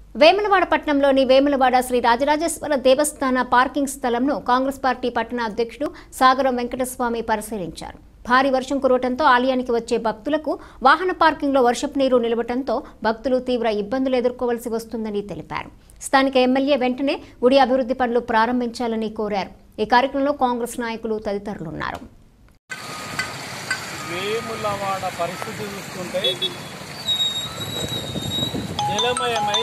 వేములవాడ పట్టణంలోని వేములవాడ శ్రీ రాజరాజేశ్వర దేవస్థాన parking స్థలంను Congress party పట్టణ అధ్యక్షుడు సాగరం వెంకటస్వామి పరిశీలించారు భారీ వర్షం కురవటంతో ఆలయానికి వచ్చే భక్తులకు వాహన పార్కింగ్లో వర్షపు నీరు నిలవటంతో భక్తులు తీవ్ర ఇబ్బందులు ఎదుర్కోవాల్సి వస్తుందని తెలిపారు స్థానిక ఎమ్మెల్యే వెంటనే గుడి అభివృద్ధి పనులు ప్రారంభించాలని కోరారు ఈ కార్యక్రమంలో కాంగ్రెస్ నాయకులు తదితరులున్నారు వేములవాడ పరిస్థితి చూసుకుంటే జలమయమై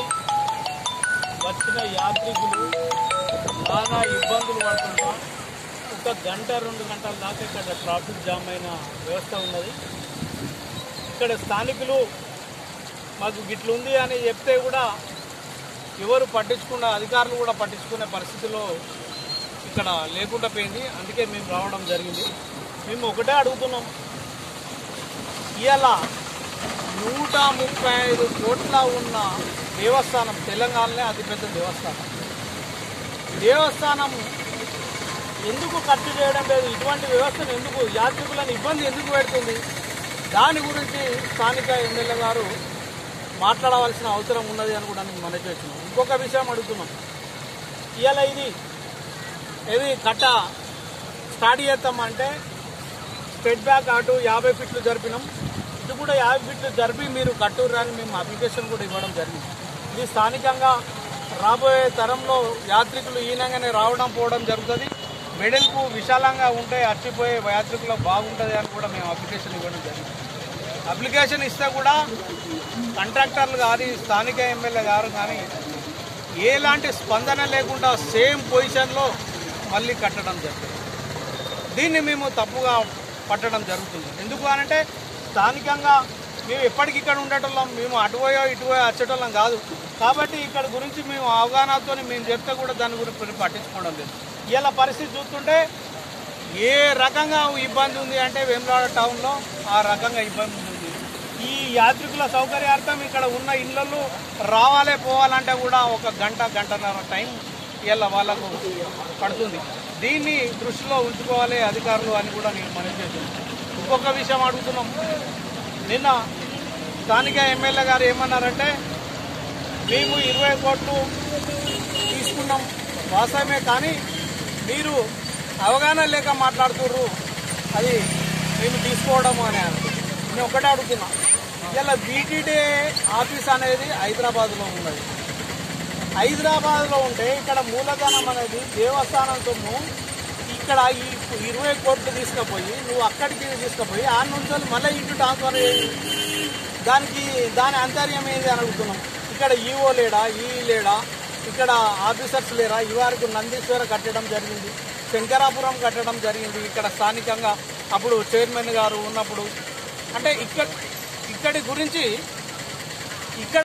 వచ్చిన యాత్రికులు బాగా ఇబ్బందులు పడుతుంటా ఒక గంట రెండు గంటల దాకా ఇక్కడ ట్రాఫిక్ జామ్ అయిన వ్యవస్థ ఉన్నది ఇక్కడ స్థానికులు మాకు గిట్లుంది అని చెప్తే కూడా ఎవరు పట్టించుకున్న అధికారులు కూడా పట్టించుకునే పరిస్థితిలో ఇక్కడ లేకుండా పోయింది అందుకే మేము రావడం జరిగింది మేము ఒకటే అడుగుతున్నాం ఇవాళ నూట ముప్పై ఐదు కోట్ల ఉన్న దేవస్థానం తెలంగాణలో అతిపెద్ద దేవస్థానం దేవస్థానం ఎందుకు ఖర్చు చేయడం లేదు ఇటువంటి వ్యవస్థను ఎందుకు యాత్రికులను ఇబ్బంది ఎందుకు పెడుతుంది దాని గురించి స్థానిక ఎమ్మెల్యే గారు మాట్లాడవలసిన అవసరం ఉన్నది అని కూడా నేను మనవి చేస్తున్నాం ఇంకొక విషయం అడుగుతున్నాం ఇవాళ ఇది ఇది కట్ట స్టార్ట్ చేస్తామంటే స్టెడ్ బ్యాక్ అటు యాభై ఫీట్లు జరిపినాం ఇది కూడా యాభై ఫీట్లు జరిపి మీరు కట్టూరు అని మేము అప్లికేషన్ కూడా ఇవ్వడం జరిగింది ఇది స్థానికంగా రాబోయే తరంలో యాత్రికులు ఈనంగానే రావడం పోవడం జరుగుతుంది మెడల్కు విశాలంగా ఉంటే అచ్చిపోయే యాత్రికులకు బాగుంటుంది అని కూడా మేము అప్లికేషన్ ఇవ్వడం జరిగింది అప్లికేషన్ ఇస్తే కూడా కాంట్రాక్టర్లు కానీ స్థానిక ఎమ్మెల్యే గారు కానీ ఎలాంటి స్పందన లేకుండా సేమ్ పొజిషన్లో మళ్ళీ కట్టడం జరుగుతుంది దీన్ని మేము తప్పుగా పట్టడం జరుగుతుంది ఎందుకు అనంటే స్థానికంగా మేము ఎప్పటికిక్కడ ఉండేటోళ్ళం మేము అటుపోయో ఇటుపోయో వచ్చేటోళ్ళం కాదు కాబట్టి ఇక్కడ గురించి మేము అవగాహనతో మేము చెప్తే కూడా దాని గురించి పట్టించుకోవడం లేదు ఇలా పరిస్థితి చూస్తుంటే ఏ రకంగా ఇబ్బంది ఉంది అంటే వేములవాడ టౌన్లో ఆ రకంగా ఇబ్బంది ఉంది ఈ యాత్రికుల సౌకర్యార్థం ఇక్కడ ఉన్న ఇళ్ళల్లో రావాలే పోవాలంటే కూడా ఒక గంట గంటన్నర టైం ఇలా వాళ్ళకు పడుతుంది దీన్ని దృష్టిలో ఉంచుకోవాలి అధికారులు అని కూడా నేను మనం చేస్తున్నాను ఇంకొక విషయం అడుగుతున్నాం నిన్న స్థానిక ఎమ్మెల్యే గారు ఏమన్నారంటే మేము ఇరవై కోట్లు తీసుకున్నాం వాస్తవమే కానీ మీరు అవగాహన లేక మాట్లాడుతుర్రు అది మేము తీసుకోవడం అని అనుకుంటున్నాం నేను ఒకటే అడుగుతున్నా ఇలా బీటీడీ ఆఫీస్ అనేది హైదరాబాద్లో ఉన్నది హైదరాబాద్లో ఉంటే ఇక్కడ మూలధనం అనేది దేవస్థానం సొమ్ము ఇక్కడ ఈ ఇరవై కోట్లు తీసుకుపోయి నువ్వు అక్కడికి తీసుకుపోయి ఆ నుంచి మళ్ళీ ఇటు ట్రాన్స్ఫర్ చేయి దానికి దాని అంతర్యం ఏంది అని అడుగుతున్నాం ఇక్కడ ఈఓ లేడా ఈ లేడా ఇక్కడ ఆఫీసర్స్ లేరా ఈ వారికి నందీశ్వర కట్టడం జరిగింది శంకరాపురం కట్టడం జరిగింది ఇక్కడ స్థానికంగా అప్పుడు చైర్మన్ గారు ఉన్నప్పుడు అంటే ఇక్కడ ఇక్కడి గురించి ఇక్కడ